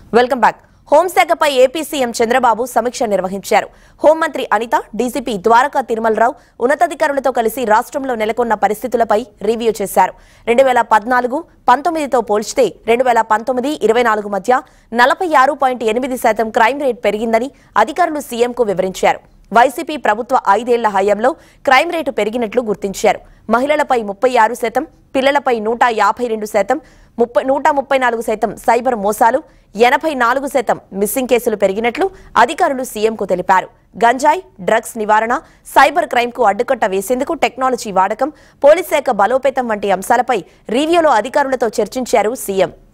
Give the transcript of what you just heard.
welcome back హోంశాఖపై AP CM Chandrababu సమీక్ష నిర్వహించారు హోంమంత్రి అనిత డీజీపీ ద్వారకా తిరుమలరావు ఉన్నతాధికారులతో కలిసి రాష్ట్రంలో నెలకొన్న పరిస్థితులపై రివ్యూ చేశారు రెండు వేల పద్నాలుగు పంతొమ్మిదితో పోల్చితే రెండు వేల పంతొమ్మిది ఇరవై నాలుగు మధ్య నలభై ఆరు పాయింట్ ఎనిమిది శాతం క్రైమ్ రేట్ పెరిగిందని అధికారులు సీఎంకు వివరించారు వైసీపీ ప్రభుత్వ ఐదేళ్ల హయాంలో క్రైమ్ రేటు పెరిగినట్లు గుర్తించారు మహిళలపై ముప్పై ఆరు శాతం పిల్లలపై నూట యాభై రెండు శాతం ముప్పై నూట ముప్పై నాలుగు శాతం సైబర్ మోసాలు ఎనభై నాలుగు శాతం మిస్సింగ్ కేసులు పెరిగినట్లు అధికారులు సీఎంకు తెలిపారు గంజాయి డ్రగ్స్ నివారణ సైబర్ క్రైమ్కు అడ్డుకట్ట వేసేందుకు టెక్నాలజీ వాడకం పోలీస్ శాఖ బలోపేతం వంటి అంశాలపై రివ్యూలో అధికారులతో చర్చించారు సీఎం